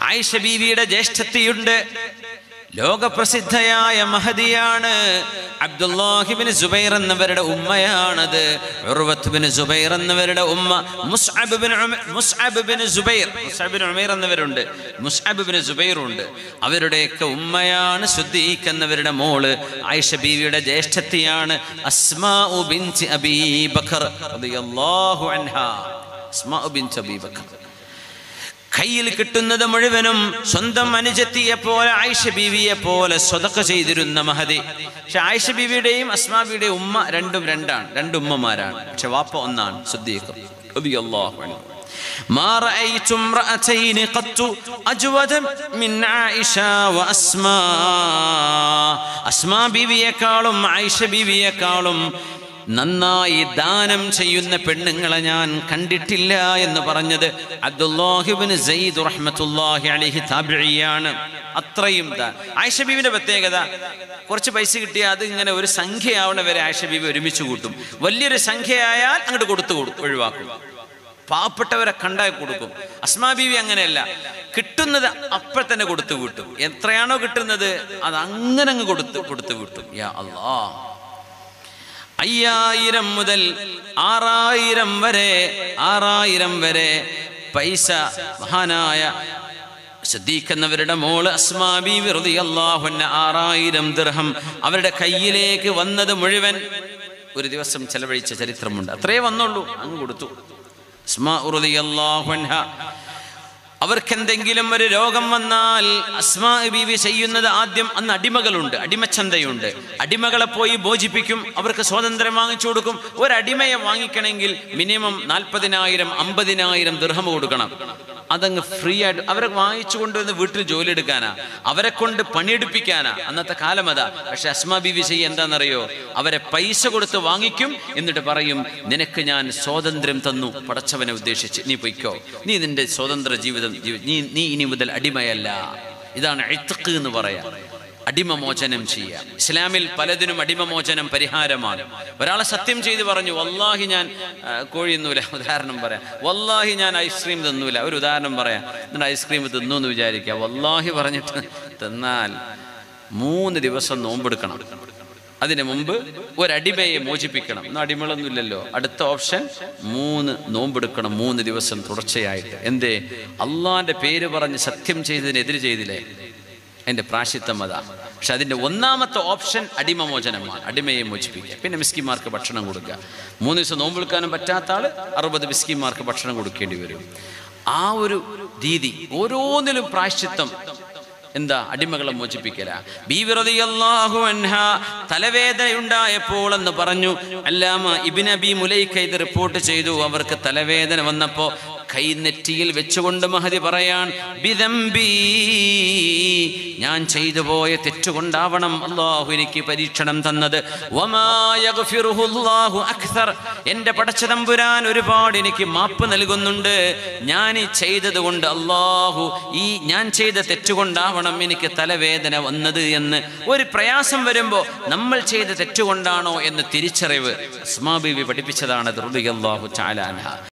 ആയിഷ ബീവിയുടെ ജ്യേഷ്ഠത്തിയുണ്ട് ലോകപ്രസിദ്ധയായ മഹദിയാണ് അബ്ദുല്ലാഹിബിന് സുബൈർ എന്നവരുടെ ഉമ്മയാണത് ഉർവത്ത് ബിൻ സുബൈർ എന്നവരുടെ ഉമ്മ മുസ്അബ് ബിൻ ഉമ- Musab bin Zubair Musab bin Umair എന്നവരുണ്ട് മുസ്അബ് ബിൻ സുബൈറുണ്ട് അവരുടെയൊക്കെ ഉമ്മയാണ് സുദ്ദീഖ് എന്നവരുടെ മോള് ആയിഷ ബീവിയുടെ ജ്യേഷ്ഠത്തിയാണ് അസ്മാ ബിൻത് അബീ ബക്കർ റളിയല്ലാഹു അൻഹാ അസ്മാ ബിൻത് അബീ ബക്കർ കയ്യിൽ കിട്ടുന്നത് മുഴുവനും സ്വന്തം അനുജത്തിയെ പോലെ ആയിഷ ബീവിയെ പോലെ സ്വതക്ക ചെയ്തിരുന്ന മഹതി പക്ഷെ ആയിഷ ബീവിയുടെയും അസ്മാബിയുടെയും ഉമ്മ രണ്ടും രണ്ടാണ് രണ്ട് ഉമ്മമാരാണ് പക്ഷെ വാപ്പ ഒന്നാണ് സുദ്ദീഖ് റളിയല്ലാഹു അൻഹു. ما رأيت امرأتين قط أجود من عائشة وأسماء അസ്മാ ബീവിയെക്കാളും ആയിഷ ബീവിയെക്കാളും നന്നായി ദാനം ചെയ്യുന്ന പെണ്ണുങ്ങളെ ഞാൻ കണ്ടിട്ടില്ല എന്ന് പറഞ്ഞത് അബ്ദുല്ലാഹിബിന് സയ്യിദ് റഹ്മത്തുല്ലാഹി അലൈഹി താബിഴിയാണ് അത്രയും ദാ ആയിഷ ബീവിന്റെ പ്രത്യേകത കുറച്ച് പൈസ കിട്ടിയാൽ അത് ഇങ്ങനെ ഒരു സംഖ്യയാവണ വരെ ആയിഷ ബീവി ഒരുമിച്ച് കൂട്ടും വലിയൊരു സംഖ്യയായാൽ അങ്ങോട്ട് കൊടുത്തു കൊടുക്കും ഒഴിവാക്കും പാവപ്പെട്ടവരെ കണ്ടാൽ കൊടുക്കും അസ്മാ ബീവി അങ്ങനെയല്ല കിട്ടുന്നത് അപ്പോൾ തന്നെ കൊടുത്തു വിട്ടും എത്രയാണോ കിട്ടുന്നത് അത് അങ്ങനെ അങ്ങ് കൊടുത്ത് കൊടുത്തു വിട്ടും യാ അല്ലാ അയ്യായിരം മുതൽ ആറായിരം വരെ ആറായിരം വരെ പൈസ മഹാനായ ശ്രദ്ധിക്കുന്നവരുടെ മോള് അസ്മാബി വെറുതെ അള്ളാഹുന്ന ആറായിരം ദിർഹം അവരുടെ കയ്യിലേക്ക് വന്നത് മുഴുവൻ ഒരു ദിവസം ചെലവഴിച്ച ചരിത്രമുണ്ട് അത്രേ വന്നുള്ളൂ അങ്ങ് കൊടുത്തു അസ്മാ റളിയല്ലാഹു അൻഹ അവർക്കെന്തെങ്കിലും ഒരു രോഗം വന്നാൽ അസ്മാ ബീവി ചെയ്യുന്നത് ആദ്യം അന്ന് അടിമകളുണ്ട് അടിമച്ചന്തയുണ്ട് അടിമകളെ പോയി ബോധിപ്പിക്കും അവർക്ക് സ്വാതന്ത്ര്യം വാങ്ങിച്ചു കൊടുക്കും ഒരു അടിമയെ വാങ്ങിക്കണമെങ്കിൽ മിനിമം നാൽപ്പതിനായിരം അമ്പതിനായിരം ദൃഹം കൊടുക്കണം അതങ്ങ് ഫ്രീ ആയിട്ട് അവരെ വാങ്ങിച്ചു കൊണ്ടുവന്ന് വീട്ടിൽ ജോലി എടുക്കാനാ അവരെ കൊണ്ട് പണിയെടുപ്പിക്കാനാ അന്നത്തെ കാലം അതാ പക്ഷെ അസ്മാ ബീവി ചെയ്യ എന്താണെന്നറിയോ അവരെ പൈസ കൊടുത്ത് വാങ്ങിക്കും എന്നിട്ട് പറയും നിനക്ക് ഞാൻ സ്വാതന്ത്ര്യം തന്നു പടച്ചവനെ ഉദ്ദേശിച്ച് നീ പൊയ്ക്കോ നീ നിന്റെ സ്വതന്ത്ര ജീവിതം ജീവി- നീ നീ ഇനി മുതൽ അടിമയല്ല ഇതാണ് എഴുത്തക്ക് എന്ന് പറയാ അടിമമോചനം ചെയ്യാം ഇസ്ലാമിൽ പലതിനും അടിമമോചനം പരിഹാരമാണ് ഒരാളെ സത്യം ചെയ്ത് പറഞ്ഞു വല്ലാഹി ഞാൻ ആ, കോഴി തിന്നൂല ഉദാഹരണം പറയാം വല്ലാഹി ഞാൻ ഐസ്ക്രീം തിന്നൂല ഒരു ഉദാഹരണം പറയാം എന്നിട്ട് ഐസ്ക്രീം തിന്നു എന്ന് വിചാരിക്കുക വല്ലാഹി പറഞ്ഞിട്ട് തിന്നാൽ മൂന്ന് ദിവസം നോമ്പെടുക്കണം അതിനു മുമ്പ് ഒരടിമയെ മോചിപ്പിക്കണം ഇന്ന് അടിമകളൊന്നുമില്ലല്ലോ അടുത്ത ഓപ്ഷൻ മൂന്ന് നോമ്പെടുക്കണം മൂന്ന് ദിവസം തുടർച്ചയായിട്ട് എന്തേ അള്ളാന്റെ പേര് പറഞ്ഞ് സത്യം ചെയ്തതിനെതിരെ ചെയ്തില്ലേ അതിന്റെ പ്രാശിത്വം അതാ പക്ഷെ അതിന്റെ ഒന്നാമത്തെ ഓപ്ഷൻ അടിമമോചനമാണ് അടിമയെ മോചിപ്പിക്കുക പിന്നെ മിസ്കിമാർക്ക് ഭക്ഷണം കൊടുക്കുക മൂന്ന് ദിവസം നോമ്പെടുക്കാനും പറ്റാത്ത ആള് അറുപത് മിസ്കിമാർക്ക് ഭക്ഷണം കൊടുക്കേണ്ടി വരും ആ ഒരു രീതി ഓരോന്നിലും പ്രായശ്ചിത്തം എന്താ അടിമകളെ മോചിപ്പിക്കല ബീവിറതിയല്ലാഹു അൻഹ തലവേദനയുണ്ടായപ്പോൾ എന്ന് പറഞ്ഞു അല്ലാമ ഇബിൻ അബി മുലൈക്ക ഇത് റിപ്പോർട്ട് ചെയ്തു അവർക്ക് തലവേദന വന്നപ്പോ കൈനെറ്റിയിൽ വെച്ചുകൊണ്ട് മഹതി പറയാൻ ബിദംബി ഞാൻ ചെയ്തു പോയ തെറ്റുകൊണ്ടാവണം അള്ളാഹു എനിക്ക് പരീക്ഷണം തന്നത് വമാ യഗ്ഫിറുഹു അല്ലാഹു അക്ഥർ എന്റെ പടച്ചതമ്പുരാൻ ഒരുപാട് എനിക്ക് മാപ്പ് നൽകുന്നുണ്ട് ഞാൻ ഈ ചെയ്തത് കൊണ്ട് അള്ളാഹു ഈ ഞാൻ ചെയ്ത തെറ്റുകൊണ്ടാവണം എനിക്ക് തലവേദന വന്നത് എന്ന് ഒരു പ്രയാസം വരുമ്പോൾ നമ്മൾ ചെയ്ത തെറ്റുകൊണ്ടാണോ എന്ന് തിരിച്ചറിവ് അസ്മാബീവി പഠിപ്പിച്ചതാണ് അള്ളാഹു ചാലാൻഹ